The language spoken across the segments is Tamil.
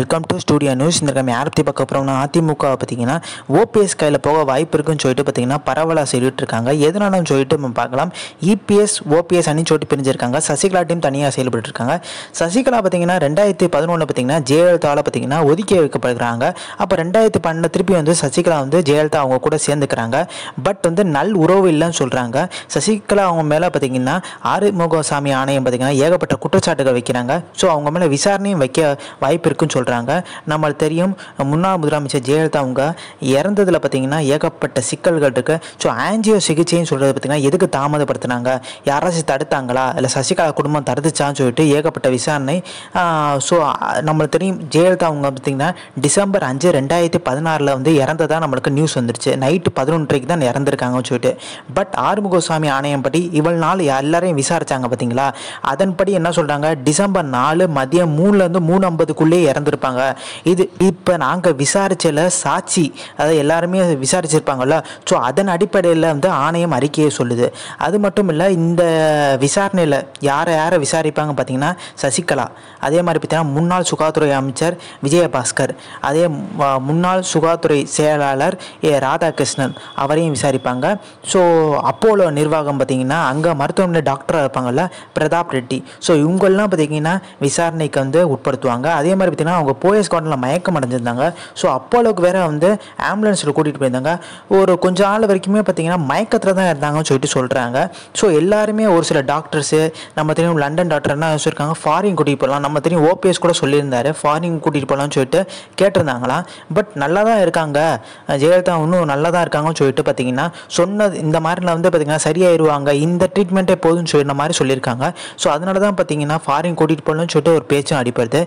வெல்கம் டு ஸ்டூடியோ நியூஸ் இந்த நம்ம யாரை பற்றி பார்க்க போகிறோம்னா அதிமுக பார்த்தீங்கன்னா ஓபிஎஸ் கையில் போக வாய்ப்பு இருக்குன்னு சொல்லிட்டு பார்த்தீங்கன்னா பரவலாக சொல்லிட்டு இருக்காங்க எதனாலும் சொல்லிட்டு நம்ம பார்க்கலாம் இபிஎஸ் ஓபிஎஸ் அணி சொல்லிட்டு பிரிஞ்சிருக்காங்க சசிகலா டீம் தனியாக செயல்பட்டு இருக்காங்க சசிகலா பார்த்தீங்கன்னா ரெண்டாயிரத்தி பதினொன்று பார்த்தீங்கன்னா ஜெயலலிதாவில் பார்த்தீங்கன்னா ஒதுக்கி வைக்கப்படுறாங்க அப்போ ரெண்டாயிரத்தி பன்னெண்டு திருப்பி வந்து சசிகலா வந்து ஜெயலலிதா அவங்க கூட சேர்ந்துக்கிறாங்க பட் வந்து நல் உறவு இல்லைன்னு சொல்கிறாங்க சசிகலா அவங்க மேலே பார்த்தீங்கன்னா ஆறுமுகசாமி ஆணையம் பார்த்தீங்கன்னா ஏகப்பட்ட குற்றச்சாட்டுகள் வைக்கிறாங்க ஸோ அவங்க மேலே விசாரணையும் வைக்க வாய்ப்பு இருக்குன்னு சொல்கிறாங்க நம்மளுக்கு தெரியும் முன்னாள் முதலமைச்சர் ஜெயலலிதா அவங்க இறந்ததில் பார்த்தீங்கன்னா ஏகப்பட்ட சிக்கல்கள் இருக்குது ஸோ ஆன்ஜியோ சிகிச்சைன்னு சொல்கிறது பார்த்தீங்கன்னா எதுக்கு தாமதப்படுத்துனாங்க யாராச்சும் தடுத்தாங்களா இல்லை சசிகலா குடும்பம் தடுத்துச்சான்னு சொல்லிட்டு ஏகப்பட்ட விசாரணை ஸோ நம்மளுக்கு தெரியும் ஜெயலலிதா அவங்க பார்த்தீங்கன்னா டிசம்பர் அஞ்சு ரெண்டாயிரத்தி பதினாறில் வந்து இறந்ததா நம்மளுக்கு நியூஸ் வந்துருச்சு நைட்டு பதினொன்றரைக்கு தான் இறந்துருக்காங்கன்னு சொல்லிட்டு பட் ஆறுமுகசாமி ஆணையம் படி இவ்வளவு நாள் எல்லாரையும் விசாரிச்சாங்க பார்த்தீங்களா அதன்படி என்ன சொல்கிறாங்க டிசம்பர் நாலு மதியம் மூணுலேருந்து மூணு ஐம்பதுக்குள்ளேயே இறந்துருப்பாங்க இது இப்போ நாங்கள் விசாரிச்சல சாட்சி அதாவது எல்லாருமே விசாரிச்சிருப்பாங்கல்ல ஸோ அதன் அடிப்படையில் வந்து ஆணையம் அறிக்கையை சொல்லுது அது மட்டும் இல்லை இந்த விசாரணையில் யாரை யாரை விசாரிப்பாங்க பார்த்தீங்கன்னா சசிகலா அதே மாதிரி பார்த்தீங்கன்னா முன்னாள் சுகாதாரத்துறை அமைச்சர் விஜயபாஸ்கர் அதே ம- முன்னாள் சுகாதாரத்துறை செயலாளர் ஏ ராதாகிருஷ்ணன் அவரையும் விசாரிப்பாங்க ஸோ அப்போலோ நிர்வாகம் பார்த்தீங்கன்னா அங்கே மருத்துவமனை டாக்டராக இருப்பாங்கல்ல பிரதாப் ரெட்டி ஸோ இவங்கெல்லாம் பார்த்தீங்கன்னா விசாரணைக்கு வந்து உட்படுத்துவாங்க அதே மாதிரி பார்த்தீங்கன்னா அவங்க போயஸ் கார்டனில் மயக்கம் அடைஞ்சிருந்தாங்க ஸோ அப்போலோக்கு வேற வந்து ஆம்புலன்ஸில் கூட்டிகிட்டு போயிருந்தாங்க ஒரு கொஞ்ச நாள் வரைக்குமே பார்த்தீங்கன்னா மயக்கத்தில் தான் இருந்தாங்கன்னு சொல்லிட்டு சொல்கிறாங்க ஸோ எல்லாருமே ஒரு சில டாக்டர்ஸு நம்ம தெரியும் லண்டன் டாக்டர் என்ன சொல்லியிருக்காங்க ஃபாரின் கூட்டிகிட்டு போகலாம் நம்ம தெரியும் ஓபிஎஸ் கூட சொல்லியிருந்தாரு ஃபாரின் கூட்டிகிட்டு போகலாம்னு சொல்லிட்டு கேட்டிருந்தாங்களாம் பட் நல்லா தான் இருக்காங்க ஜெயலலிதா இன்னும் நல்லா தான் இருக்காங்கன்னு சொல்லிட்டு பார்த்தீங்கன்னா சொன்னது இந்த மாதிரிலாம் வந்து பார்த்தீங்கன்னா சரியாயிருவாங்க இந்த ட்ரீட்மெண்ட்டே போதும்னு சொல்லின மாதிரி சொல்லியிருக்காங்க ஸோ அதனால தான் பார்த்தீங்கன்னா ஃபாரின் கூட்டிகிட்டு போகணும்னு சொல்லிட்டு ஒரு பேச்சும் அடிப்படுது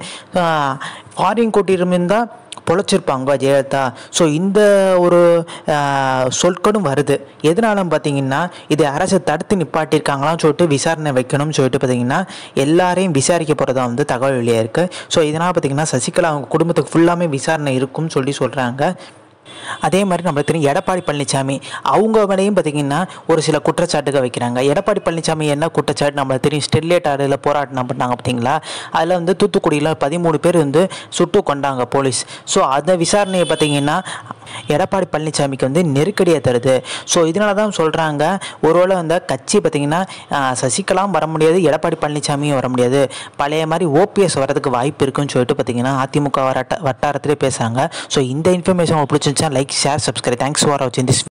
ஃபாரின் கூட்டிகிட்டு இருந்தால் பொழைச்சிருப்பாங்க ஜெயலலிதா ஸோ இந்த ஒரு ஆஹ், சொற்களும் வருது எதனால பார்த்தீங்கன்னா இது அரசு தடுத்து நிப்பாட்டியிருக்காங்களான்னு சொல்லிட்டு விசாரணை வைக்கணும்னு சொல்லிட்டு பார்த்தீங்கன்னா எல்லாரையும் விசாரிக்க போகிறதா வந்து தகவல் வெளியாக இருக்குது ஸோ இதனால் பார்த்தீங்கன்னா சசிகலா அவங்க குடும்பத்துக்கு ஃபுல்லாமே விசாரணை இருக்கும்னு சொல்லி சொல்கிறாங்க அதே மாதிரி நம்மளுக்கு தெரியும் எடப்பாடி பழனிசாமி அவங்க மேலேயும் பார்த்தீங்கன்னா ஒரு சில குற்றச்சாட்டுகள் வைக்கிறாங்க எடப்பாடி பழனிசாமி என்ன குற்றச்சாட்டு நம்மளுக்கு தெரியும் ஸ்டெர்லைட் ஆடில் போராட்டம் பண்ணாங்க பார்த்தீங்களா அதில் வந்து தூத்துக்குடியில் பதிமூணு பேர் வந்து சுட்டு கொண்டாங்க போலீஸ் ஸோ அந்த விசாரணையை பார்த்தீங்கன்னா எடப்பாடி பழனிசாமிக்கு வந்து நெருக்கடியை தருது ஸோ இதனால தான் சொல்கிறாங்க ஒருவேளை வந்து கட்சி பார்த்தீங்கன்னா ஆஹ், சசிகலாவும் வர முடியாது எடப்பாடி பழனிசாமியும் வர முடியாது பழைய மாதிரி ஓபிஎஸ் வரதுக்கு வாய்ப்பு இருக்குன்னு சொல்லிட்டு பார்த்தீங்கன்னா அதிமுக வட்டார வட்டாரத்திலே பேசுகிறாங்க ஸோ இந்த இன்ஃபர்மேஷன் உங்களுக்கு பிடிச்சிருந்துச்சா like share subscribe thanks for வாட்சிங் திஸ்